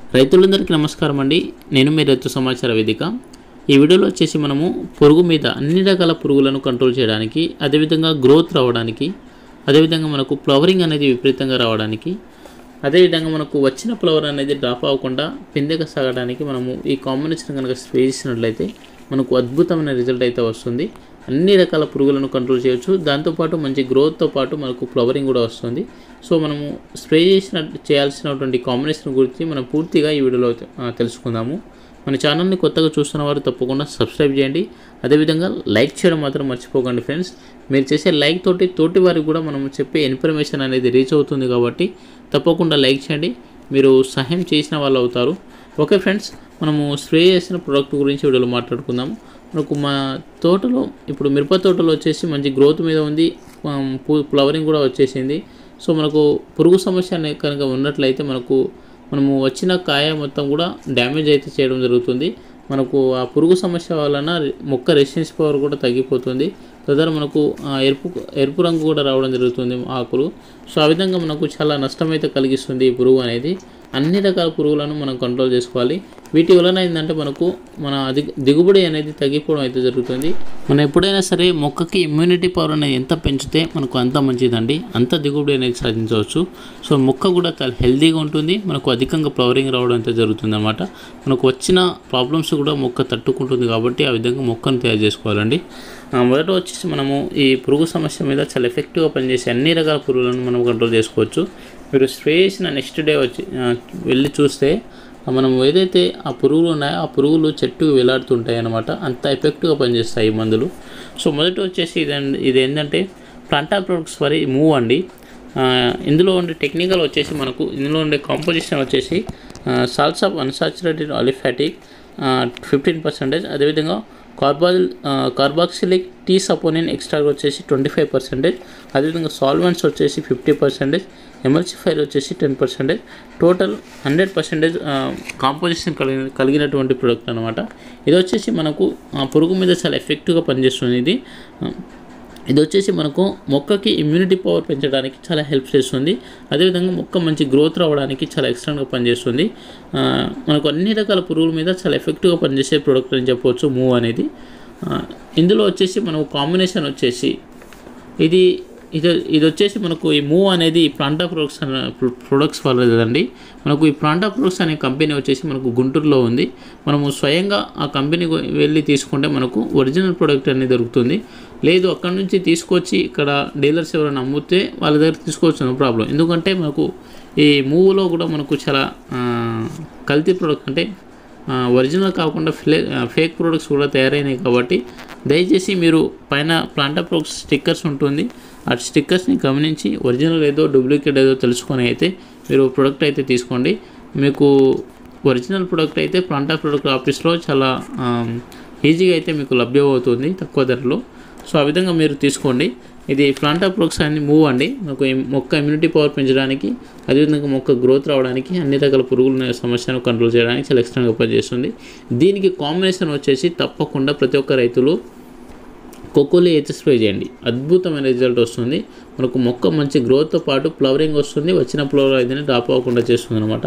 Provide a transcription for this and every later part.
రైతులందరికీ నమస్కారం అండి నేను మీ రైతు సమాచార వేదిక ఈ వీడియోలో వచ్చేసి మనము పురుగు మీద అన్ని రకాల పురుగులను కంట్రోల్ చేయడానికి అదేవిధంగా గ్రోత్ రావడానికి అదేవిధంగా మనకు ఫ్లవరింగ్ అనేది విపరీతంగా రావడానికి అదేవిధంగా మనకు వచ్చిన ఫ్లవర్ అనేది డ్రాప్ అవ్వకుండా పిందెగా సాగడానికి మనము ఈ కాంబినేషన్ కనుక స్ప్రే చేసినట్లయితే మనకు అద్భుతమైన రిజల్ట్ అయితే వస్తుంది అన్ని రకాల పురుగులను కంట్రోల్ చేయొచ్చు దాంతోపాటు మంచి గ్రోత్తో పాటు మనకు ఫ్లవరింగ్ కూడా వస్తుంది సో మనము స్ప్రే చేసిన చేయాల్సినటువంటి కాంబినేషన్ గురించి మనం పూర్తిగా ఈ వీడియోలో ఆ, తెలుసుకుందాము మన ఛానల్ని కొత్తగా చూస్తున్న వారు తప్పకుండా సబ్స్క్రైబ్ చేయండి అదేవిధంగా లైక్ చేయడం మాత్రం మర్చిపోకండి ఫ్రెండ్స్ మీరు చేసే లైక్ తోటి తోటి వారికి కూడా మనం చెప్పే ఇన్ఫర్మేషన్ అనేది రీచ్ అవుతుంది కాబట్టి తప్పకుండా లైక్ చేయండి మీరు సహాయం చేసిన వాళ్ళు అవుతారు ఓకే ఫ్రెండ్స్ మనము స్ప్రే చేసిన ప్రోడక్ట్ గురించి వీడియోలో మాట్లాడుకుందాము మనకు మా తోటలో ఇప్పుడు మిరప తోటలో వచ్చేసి మంచి గ్రోత్ మీద ఉంది ఆమ్, పూ- ఫ్లవరింగ్ కూడా వచ్చేసింది సో మనకు పురుగు సమస్య అనేది కనుక ఉన్నట్లయితే మనకు మనము వచ్చిన కాయ మొత్తం కూడా డ్యామేజ్ అయితే చేయడం జరుగుతుంది మనకు ఆ పురుగు సమస్య వలన మొక్క రెసిస్టెన్స్ పవర్ కూడా తగ్గిపోతుంది తద్వారా మనకు ఆ ఎరుపు ఎరుపు రంగు కూడా రావడం జరుగుతుంది ఆకులు సో ఆ విధంగా మనకు చాలా నష్టం అయితే కలిగిస్తుంది ఈ పురుగు అనేది అన్ని రకాల పురుగులను మనం కంట్రోల్ చేసుకోవాలి వీటి వలన ఏంటంటే మనకు మన అధి దిగుబడి అనేది తగ్గిపోవడం అయితే జరుగుతుంది మనం ఎప్పుడైనా సరే మొక్కకి ఇమ్యూనిటీ పవర్ అనేది ఎంత పెంచితే మనకు అంత మంచిదండి అంత దిగుబడి అనేది సాధించవచ్చు సో మొక్క కూడా చాలా హెల్తీగా ఉంటుంది మనకు అధికంగా ఫ్లవరింగ్ రావడం అయితే జరుగుతుంది అనమాట మనకు వచ్చిన ప్రాబ్లమ్స్ కూడా మొక్క తట్టుకుంటుంది కాబట్టి ఆ విధంగా మొక్కను తయారు చేసుకోవాలండి ఆ, మొదట వచ్చేసి మనము ఈ పురుగు సమస్య మీద చాలా ఎఫెక్టివ్గా పనిచేసే అన్ని రకాల పురుగులను మనం కంట్రోల్ చేసుకోవచ్చు మీరు స్ప్రే చేసిన నెక్స్ట్ డే వచ్చి ఆ, వెళ్ళి చూస్తే ఆ మనం ఏదైతే ఆ పురుగులు ఉన్నాయో ఆ పురుగులు చెట్టుకు వేలాడుతుంటాయి అన్నమాట అంత ఎఫెక్టివ్గా పనిచేస్తాయి ఈ మందులు సో మొదట వచ్చేసి ఇది ఇది ఏంటంటే ప్లాంటా ప్రొడక్ట్స్ వరి మూవ్ అండి ఆ, ఇందులో ఉండే టెక్నికల్ వచ్చేసి మనకు ఇందులో ఉండే కాంపోజిషన్ వచ్చేసి salts of unsaturated aliphatic fifteen percentage అదేవిధంగా carbol carboxylic tea saponin extract వచ్చేసి ట్వంటీ ఫైవ్ పర్సెంటేజ్ అదేవిధంగా సాల్వెంట్స్ వచ్చేసి ఫిఫ్టీ పర్సెంటేజ్ ఎమల్సిఫైర్ వచ్చేసి ten percentage total hundred percentage composition కలిగిన కలిగినటువంటి ప్రోడక్ట్ అనమాట ఇది వచ్చేసి మనకు ఆ, పురుగు మీద చాలా ఎఫెక్టివ్గా పనిచేస్తుంది ఇది ఆ, ఇది వచ్చేసి మనకు మొక్కకి ఇమ్యూనిటీ పవర్ పెంచడానికి చాలా హెల్ప్ చేస్తుంది అదేవిధంగా మొక్క మంచి గ్రోత్ రావడానికి చాలా ఎక్స్ట్రాగా పనిచేస్తుంది ఆ, మనకు అన్ని రకాల పురుగుల మీద చాలా ఎఫెక్టివ్గా పనిచేసే ప్రోడక్ట్ అని చెప్పవచ్చు మూవ్ అనేది ఆ, ఇందులో వచ్చేసి మనకు కాంబినేషన్ వచ్చేసి ఇది ఇది ఇది వచ్చేసి మనకు ఈ మూవ్ అనేది ఈ ప్లాంటా ప్రొడక్ట్స్ అనే ప్రొడక్ట్స్ వాళ్ళదండి మనకు ఈ ప్లాంటా ప్రొడక్ట్స్ అనే కంపెనీ వచ్చేసి మనకు గుంటూరులో ఉంది మనము స్వయంగా ఆ కంపెనీకి వెళ్ళి తీసుకుంటే మనకు ఒరిజినల్ ప్రోడక్ట్ అనేది దొరుకుతుంది లేదు అక్కడ నుంచి తీసుకొచ్చి ఇక్కడ డీలర్స్ ఎవరైనా అమ్మితే వాళ్ళ దగ్గర తీసుకోవచ్చు నో ప్రాబ్లం ఎందుకంటే మనకు ఈ మూవ్లో కూడా మనకు చాలా ఆ, కల్తీ ప్రోడక్ట్ అంటే ఆ, ఒరిజినల్ కాకుండా ఫ్లే ఫేక్ ప్రొడక్ట్స్ కూడా తయారైనాయి కాబట్టి దయచేసి మీరు పైన ప్లాంటా ప్రొడక్ట్స్ స్టిక్కర్స్ ఉంటుంది ఆ స్టిక్కర్స్ని గమనించి ఒరిజినల్ ఏదో డూప్లికేట్ ఏదో తెలుసుకొని అయితే మీరు ప్రొడక్ట్ అయితే తీసుకోండి మీకు ఒరిజినల్ ప్రొడక్ట్ అయితే ప్లాంటా ప్రొడక్ట్ ఆఫీస్లో చాలా ఆమ్, ఈజీగా అయితే మీకు లభ్యమవుతుంది తక్కువ ధరలో సో ఆ విధంగా మీరు తీసుకోండి ఇది ప్లాంటా ప్రొడక్ట్స్ అన్ని మూవ్ అండి మనకు ఈ మొక్క ఇమ్యూనిటీ పవర్ పెంచడానికి అదేవిధంగా మొక్క గ్రోత్ రావడానికి అన్ని రకాల పురుగుల సమస్యను కంట్రోల్ చేయడానికి చాలా ఎక్స్ట్రాగా పనిచేస్తుంది దీనికి కాంబినేషన్ వచ్చేసి తప్పకుండా ప్రతి ఒక్క రైతులు కోకోలి అయితే స్ప్రే చేయండి అద్భుతమైన రిజల్ట్ వస్తుంది మనకు మొక్క మంచి గ్రోత్తో పాటు ఫ్లవరింగ్ వస్తుంది వచ్చిన ఫ్లవర్ అయితే డ్రాప్ అవ్వకుండా చేస్తుంది అనమాట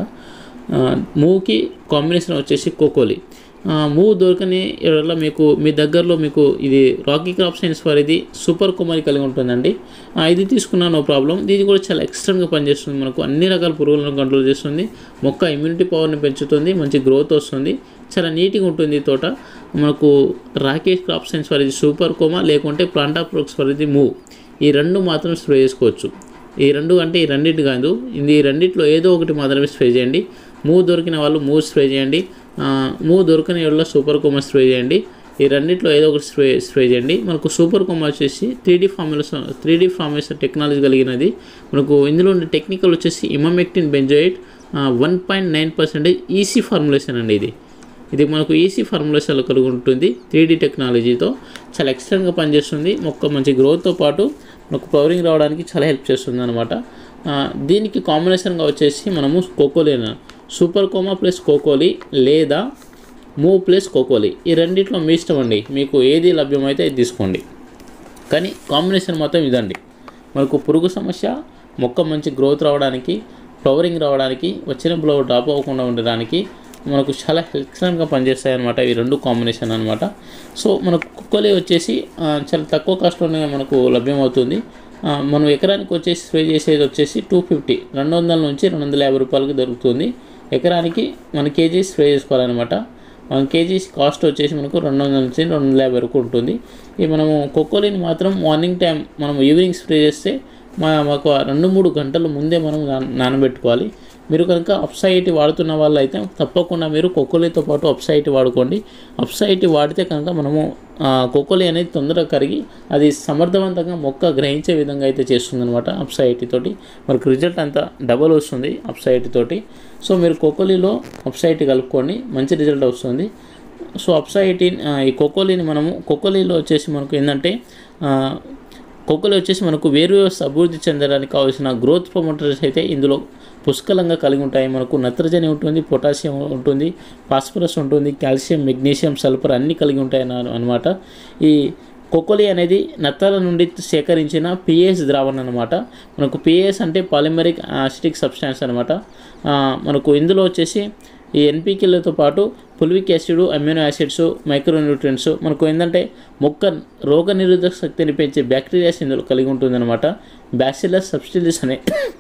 మూవ్కి కాంబినేషన్ వచ్చేసి కోకోలి ఆ, మూవ్ దొరకని వల్ల మీకు మీ దగ్గరలో మీకు ఇది రాకీ క్రాప్ సైన్స్ వారిది సూపర్ కుమారి కలిగి ఉంటుందండి ఆ, ఇది తీసుకున్నా నో ప్రాబ్లం ఇది కూడా చాలా ఎక్స్ట్రాగా పనిచేస్తుంది మనకు అన్ని రకాల పురుగులను కంట్రోల్ చేస్తుంది మొక్క ఇమ్యూనిటీ పవర్ని పెంచుతుంది మంచి గ్రోత్ వస్తుంది చాలా నీట్గా ఉంటుంది ఈ తోట మనకు రాకేష్ క్రాప్ సైన్స్ వారిది సూపర్ కోమా లేకుంటే ప్లాంటా ప్రొడక్ట్స్ వారిది మూవ్ ఈ రెండు మాత్రం స్ప్రే చేసుకోవచ్చు ఈ రెండు అంటే ఈ రెండింటి కాదు ఇది ఈ రెండిట్లో ఏదో ఒకటి మాత్రమే స్ప్రే చేయండి మూవ్ దొరికిన వాళ్ళు మూవ్ స్ప్రే చేయండి ఆ, మూవ్ దొరకని వాళ్ళ సూపర్ కోమా స్ప్రే చేయండి ఈ రెండిట్లో ఏదో ఒకటి స్ప్రే స్ప్రే చేయండి మనకు సూపర్ కోమా వచ్చేసి three D formulation three D formulation technology కలిగినది మనకు ఇందులో ఉండే టెక్నికల్ వచ్చేసి emamectin benzoate one point nine percentage EC formulation అండి ఇది ఇది మనకు ఈసీ ఫార్ములేషన్లో కలిగి ఉంటుంది త్రీ టెక్నాలజీతో చాలా ఎక్స్టెంట్గా పనిచేస్తుంది మొక్క మంచి గ్రోత్తో పాటు మనకు ఫ్లవరింగ్ రావడానికి చాలా హెల్ప్ చేస్తుంది అనమాట దీనికి కాంబినేషన్గా వచ్చేసి మనము కోకోలి సూపర్ కోమా ప్లస్ కోకోలి లేదా మూవ్ ప్లస్ కోకోలి ఈ రెండిట్లో మీ ఇష్టం అండి మీకు ఏది లభ్యమైతే అది తీసుకోండి కానీ కాంబినేషన్ మాత్రం ఇదండి మనకు పురుగు సమస్య మొక్క మంచి గ్రోత్ రావడానికి ఫ్లవరింగ్ రావడానికి వచ్చిన ఫ్లవర్ డ్రాప్ అవ్వకుండా ఉండడానికి మనకు చాలా ఎక్సలెంట్గా పనిచేస్తాయి అనమాట ఇవి రెండు కాంబినేషన్ అనమాట సో మనకు కుక్కలే వచ్చేసి ఆ, చాలా తక్కువ కాస్ట్లోనే మనకు లభ్యమవుతుంది ఆ, మనం ఎకరానికి వచ్చేసి స్ప్రే చేసేది వచ్చేసి టూ ఫిఫ్టీ రెండు వందల నుంచి రెండు వందల యాభై రూపాయలకి దొరుకుతుంది ఎకరానికి మన కేజీ స్ప్రే చేసుకోవాలన్నమాట వన్ కేజీ కాస్ట్ వచ్చేసి మనకు రెండు వందల నుంచి రెండు వందల యాభై వరకు ఉంటుంది ఇది మనము కొక్కోలిని మాత్రం మార్నింగ్ టైం మనం ఈవినింగ్ స్ప్రే చేస్తే మా మాకు ఆ రెండు మూడు గంటల ముందే మనం నాన- నానబెట్టుకోవాలి మీరు కనుక అప్సైట్ వాడుతున్న వాళ్ళు అయితే తప్పకుండా మీరు కొక్కోలితో పాటు అప్సైట్ వాడుకోండి అప్సైట్ వాడితే కనుక మనము ఆ, కొక్కోలి అనేది తొందరగా కరిగి అది సమర్థవంతంగా మొక్క గ్రహించే విధంగా అయితే చేస్తుంది అనమాట అప్సైట్ తోటి మనకు రిజల్ట్ అంతా డబల్ వస్తుంది అప్సైట్ తోటి సో మీరు కొక్కోలిలో అప్సైట్ కలుపుకోండి మంచి రిజల్ట్ వస్తుంది సో అప్సైట్ ఈ కొక్కోలిని మనము కొక్కోలిలో వచ్చేసి మనకు ఏంటంటే ఆ, కొక్కలు వచ్చేసి మనకు వేరు వ్యవస్థ అభివృద్ధి చెందడానికి కావాల్సిన గ్రోత్ ప్రమోటర్స్ అయితే ఇందులో పుష్కలంగా కలిగి ఉంటాయి మనకు నత్రజని ఉంటుంది పొటాషియం ఉంటుంది ఫాస్ఫరస్ ఉంటుంది కాల్షియం మెగ్నీషియం సల్ఫర్ అన్నీ కలిగి ఉంటాయి అనమాట ఈ కొక్కొలి అనేది నత్తల నుండి సేకరించిన పిఏఎస్ ద్రావణం అనమాట మనకు పిఏఎస్ అంటే పాలిమరిక్ యాసిటిక్ సబ్స్టాన్స్ అనమాట మనకు ఇందులో వచ్చేసి ఈ ఎన్పికేలతో పాటు fulvic acid amino acids micronutrients మనకు ఏంటంటే మొక్క రోగ నిరోధక శక్తిని పెంచే బ్యాక్టీరియాస్ ఇందులో కలిగి ఉంటుందన్నమాట బ్యాసిలస్ సబ్స్టిలిస్ అనే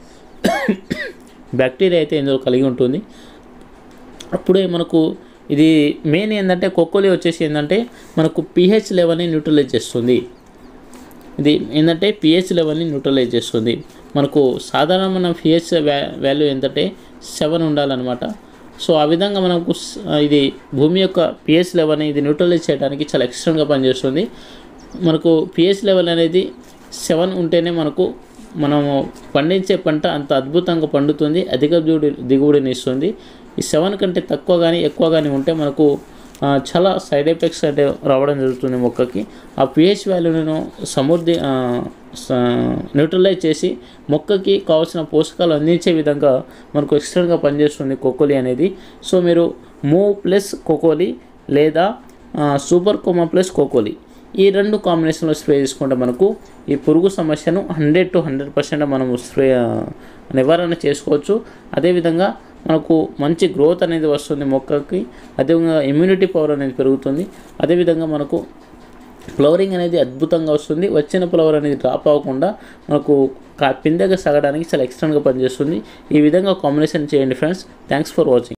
బ్యాక్టీరియా అయితే ఇందులో కలిగి ఉంటుంది అప్పుడే మనకు ఇది మెయిన్ ఏంటంటే కొక్కోలి వచ్చేసి ఏంటంటే మనకు పిహెచ్ లెవెల్ని న్యూట్రలైజ్ చేస్తుంది ఇది ఏంటంటే పిహెచ్ లెవెల్ని న్యూట్రలైజ్ చేస్తుంది మనకు సాధారణమైన పిహెచ్ వ్యా వాల్యూ ఏంటంటే సెవెన్ ఉండాలన్నమాట సో ఆ విధంగా మనకు స్- ఇది భూమి యొక్క పిహెచ్ లెవెల్ని ఇది న్యూట్రలైజ్ చేయడానికి చాలా ఎక్స్ట్రాగా పనిచేస్తుంది మనకు పిహెచ్ లెవెల్ అనేది సెవెన్ ఉంటేనే మనకు మనము పండించే పంట అంత అద్భుతంగా పండుతుంది అధిక దిగుబడి దిగుబడిని ఇస్తుంది ఈ సెవెన్ కంటే తక్కువ కానీ ఎక్కువ కానీ ఉంటే మనకు ఆ, చాలా సైడ్ ఎఫెక్ట్స్ అంటే రావడం జరుగుతుంది మొక్కకి ఆ పిహెచ్ వాల్యూను సమృద్ధి న్యూట్రలైజ్ చేసి మొక్కకి కావాల్సిన పోషకాలు అందించే విధంగా మనకు ఎక్స్ట్రాగా పనిచేస్తుంది కొకోలి అనేది సో మీరు మూవ్ ప్లస్ కొకోలి లేదా ఆ, సూపర్ కోమా ప్లస్ కోకోలి ఈ రెండు కాంబినేషన్లో స్ప్రే చేసుకుంటే మనకు ఈ పురుగు సమస్యను హండ్రెడ్ టు హండ్రెడ్ పర్సెంట్ మనము స్ప్రే ఆ, నివారణ చేసుకోవచ్చు అదేవిధంగా మనకు మంచి గ్రోత్ అనేది వస్తుంది మొక్కకి అదేవిధంగా ఇమ్యూనిటీ పవర్ అనేది పెరుగుతుంది అదేవిధంగా మనకు ఫ్లవరింగ్ అనేది అద్భుతంగా వస్తుంది వచ్చిన ఫ్లవర్ అనేది డ్రాప్ అవ్వకుండా మనకు కా పిందెగా సాగడానికి చాలా ఎక్స్ట్రాగా పనిచేస్తుంది ఈ విధంగా కాంబినేషన్ చేయండి ఫ్రెండ్స్ థ్యాంక్స్ ఫర్ వాచింగ్